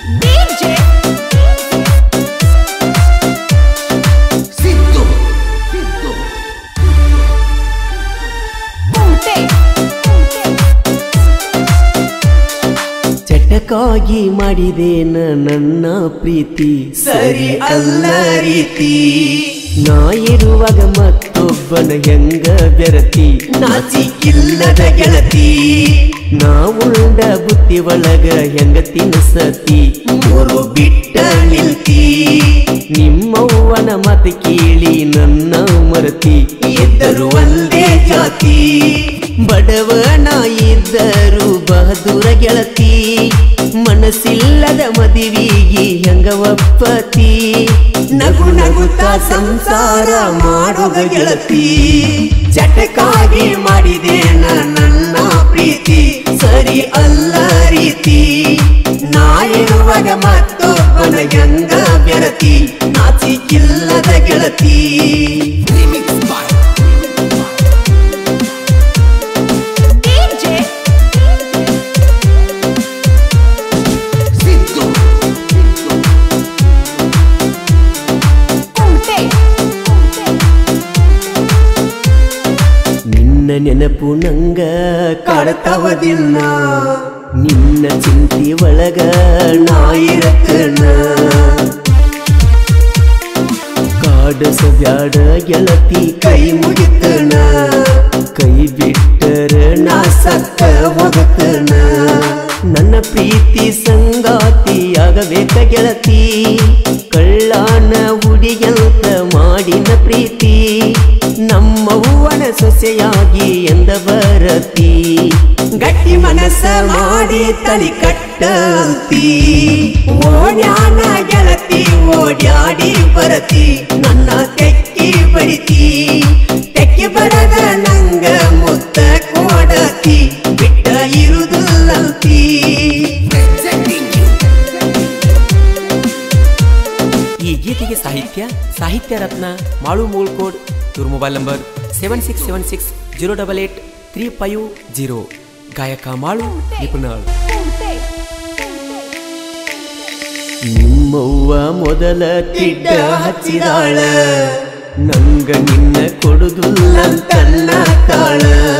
DJ Siddu Siddu Punte ಚಟಕ್ಕಾಗಿ ಮಾಡಿದೇನ ನನ್ನ ಪ್ರೀತಿ ಸರಿ ಅಲ್ಲ ರೀತಿ ನಾ ಇರುವಾಗ ಮತ್ತೊಬ್ಬನ ಹೆಂಗ ಬೆರತಿ ನಾಚಿಕಿಲ್ಲದ ಗೆಳತಿ ನಾ ಉಂಡ ಬುತ್ತಿ ಒಳಗ ಹೆಂಗ ತಿನ್ಸತಿ ಮೂರು ಬಿಟ್ಟ ನಿಲ್ತಿ ನಿಮ್ಮವ್ವನ ಮತ ಕೇಳಿ ನನ್ನ ಮರತಿ ಇದ್ದರು ಒಂದೇ ಜಾತಿ ಬಡವನ ಇದ್ದರು ಬಹದೂರ ಗೆಳತಿ ಮನಸ್ಸಿಲ್ಲದ ಮದುವಿಗೆ ಹೆಂಗ ಒಪ್ಪತಿ ನಗು ನಗುತ್ತಾ ಸಂಸಾರ ಮಾಡೋದ ಗೆಳತಿ ಚಟಕ್ಕಾಗಿ ಮಾಡಿದೇನ ನನ್ನ ಪ್ರೀತಿ ಸರಿ ಅಲ್ಲ ರೀತಿ ನಾ ಇರುವಾಗ ಮತ್ತೊಬ್ಬನ ಗಂಗ ಬೆರತಿ ನಾಚಿಕಿಲ್ಲದ ಗೆಳತಿ DJ ಸಿದ್ದು Punte ನಿನ್ನ ನೆನಪು ನಂಗ ಕಾಡ್ತಾವ ದಿನ ನಿನ್ನ ಚಿಂತಿ ಒಳಗ ನಾ ಇರತನ ಕಾಡಸಬ್ಯಾಡ ಗೆಳತಿ ಕೈ ಮುಗಿತನ ಕೈ ಬಿಟ್ಟರ ನಾ ಸತ್ತ ಹೋಗತನ ನನ್ನ ಪ್ರೀತಿ ಸಂಗಾತಿ ಆಗಬೇಕ ಗೆಳತಿ ಕಳ್ಳಾನ ಹುಡಿಯಂತ ಮಾಡಿನ ಪ್ರೀತಿ ನಮ್ಮವ್ವನ ಸೊಸೆಯಾಗಿ ಎಂದ ಬರತಿ ಗಟ್ಟಿ ಮನಸ್ಸ ಮಾಡಿ ತಳಿ ಕಟ್ಟಂತಿ ಓಡ್ಯಾನ ಗೆಳತಿ ಓಡ್ಯಾಡಿ ಬರತಿ ನನ್ನ ತೆಕ್ಕಿ ಬಡಿತಿ ತೆಕ್ಕಿ ಬರದ ನಂಗ ಮುತ್ತ ಕೊಡತಿ ಬಿಟ್ಟ ಇರುದಿಲ್ಲಂತಿ ಈ ಗೀತೆಗೆ ಸಾಹಿತ್ಯ ಸಾಹಿತ್ಯ ರತ್ನ ಮಾಳು ಮೂಳ್ಕೋಡ್ ಇವ್ರ mobile number seven six seven six zero double eight three five zero ಗಾಯಕ ಮಾಳು ನಿಪುಣಾಳ್ Punte ನಿಮ್ಮವ್ವ ಮೊದಲ ತಿಡ್ಡ ಹಚ್ಚಿದಾಳ ನಂಗ ನಿನ್ನ ಕೊಡುದಿಲ್ಲ ತನ್ನ ತಾಳ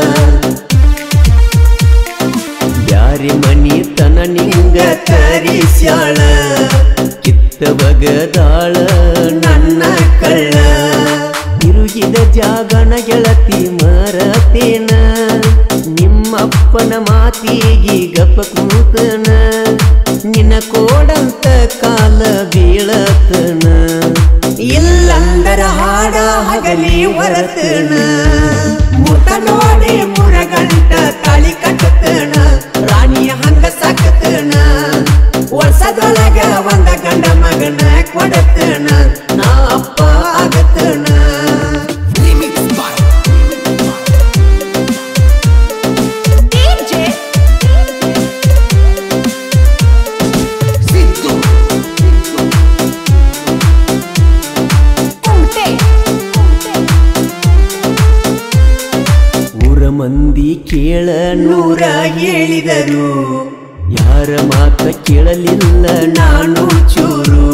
ಬ್ಯಾರೆ ಮನಿ ತನ ನಿಂಗ ತರಿಸ್ಯಾಳ ಕಿತ್ತ ಬಗದಾಳ ನನ್ನ ಕಳ್ಳ ತಿರುಗಿದ ಜಾಗನ ಗೆಳತಿ ಮರತೇನ ನಿಮ್ಮಪ್ಪನ ಮಾತಿಗೆ ಗಪ್ಪ ಕೂತನ ನಿನ್ನ ಕೋಡಂತ ಕಾಲ ಬೀಳತನ ಇಲ್ಲಂದರ ಹಾಡ ಹಗಲಿ ಹೊರತನ ಮುತ ನೋಡಿ ಮೂರ ಗಂಟ ತಾಳಿ ಕಟ್ಟತನ ರಾಣಿಯ ಹಂಗ ಸಾಕತನ ವರ್ಷದೊಳಗ ಒಂದ ಗಂಡ ಮಗನ ಕೊಡತನ ನಾ ಅಪ್ಪ ಆಗತನ DJ Punte ಊರ ಮಂದಿ ಕೇಳ ನೂರ ಹೇಳಿದರು ಯಾರ ಮಾತ ಕೇಳಲಿಲ್ಲ ನಾನು ಚೂರು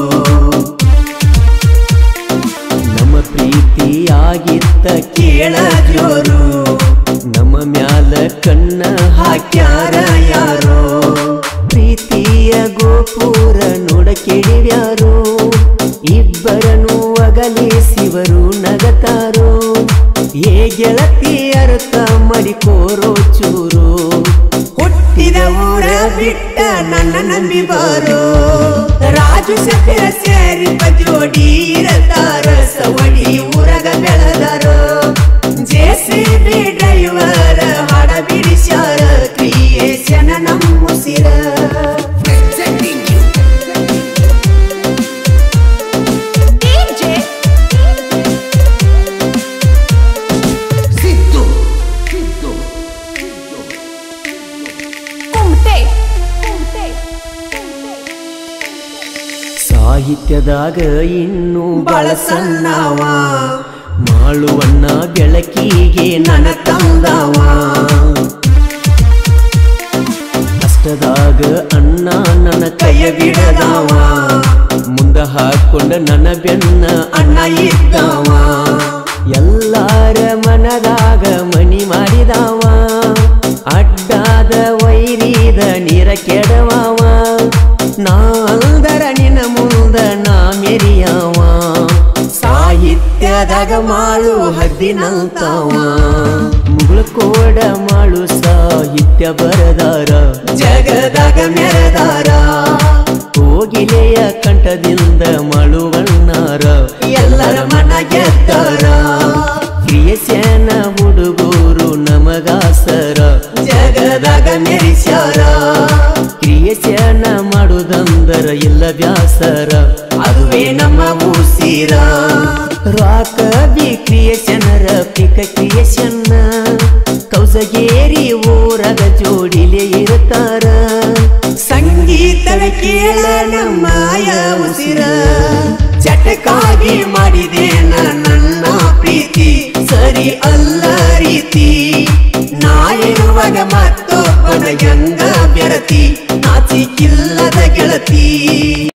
ನಮ್ಮ ಪ್ರೀತಿ ಆಗಿತ್ತ ಕೇಳ ಜೋರು ನಮ್ಮ ಮ್ಯಾಲ ಕಣ್ಣ ಹಾಕ್ಯಾರ ಯಾರೋ ಪ್ರೀತಿಯ ಗೋಪುರ ನೋಡ ಕೆಡಿವ್ಯಾರೋ ಇಬ್ಬರನು ಅಗಲಿಸಿವರು ನಗತಾರೋ ಏ ಗೆಳತಿ ಅರ್ಥ ಮಾಡಿಕೋರೋ ಚೂರು ಹುಟ್ಟಿದ ಊರ ಬಿಟ್ಟ ನನ್ನ ನಂಬಿ ಬಾರೋ ರಾಜು ಸಫಿರ ಸೇರಿ ಜೋಡಿ ಇರತಾರ ಸವಡಿ ಊರಗ ಬೆಳೆದಾರೋ ಜೆಸಿಬಿ ಡ್ರೈವರ್ ಹಾಡ ಬಿಡಿಸ್ಯಾರ ಕ್ರಿಯೇಷನ್ ನಮ್ಮುಸಿರ DJ Punte ಸಾಹಿತ್ಯದಾಗ ಇನ್ನೂ ಬಳಸನ್ನವ ಮಾಳುವನ್ನ ಬೆಳಕಿಗೆ ನನ್ನ ತಂದವ ಕಷ್ಟದಾಗ ಅಣ್ಣ ನನ್ನ ಕೈಯ ಬಿಡದ ಬೆನ್ನ ಅಣ್ಣ ಇದ್ದವ ಎಲ್ಲಾರ ಮನದಾಗ ಮನಿ ಮಾಡಿದವ ಅಡ್ಡಾದ ವೈರಿದ ನೀರ ಕೆಡವವ ನಾ ಅಲ್ದರ ನಿನ್ನ ಮುಂದ ನಾ ಮೆರಿಯವ ಸಾಹಿತ್ಯದಾಗ ಮಾಳು ಹದ್ದಿನಂತವ ಮುಗುಳು ಕೋಡ ಮಾಳು ಸಾಹಿತ್ಯ ಬರದಾರ ಜಗದಾಗ ಮೆರೆದಾರ ಕೋಗಿಲೆಯ ಕಂಠದಿಂದ ಮಳುವಣ್ಣಾರ ಎಲ್ಲರ ಮನ ಗೆದ್ದಾರ ಕ್ರಿಯಸ್ಯಾನ ಹುಡುಗೂರು ನಮಗಾಸರ ಜಗದಾಗ ಮೆರಿಸ್ಯಾರ ಕ್ರಿಯಸ್ಯಾನ ಮಾಡುದಂದರ ಇಲ್ಲ ವ್ಯಾಸರ ಅದುವೇ ನಮ್ಮ ಉಸಿರ ರಾಕ ಬಿ ಕ್ರಿಯಶನರ ಪಿಕ ಕ್ರಿಯಶನ್ನ ಕೌಸಗೇರಿ ಊರಗ ಜೋಡಿಲೆ ಇರ್ತಾರ ಸಂಗೀತದ ಕೇಳ ನಮ್ಮಯ ಉಸಿರ ಚಟಕ್ಕಾಗಿ ಮಾಡಿದೆ ನನ್ನ ಪ್ರೀತಿ ಸರಿ ಅಲ್ಲ ರೀತಿ ನಾ ಇರುವಾಗ ಮತ್ತೊಬ್ಬನ ಗಂಗ ಬೆರತಿ ನಾಚಿಕಿಲ್ಲದ ಗೆಳತಿ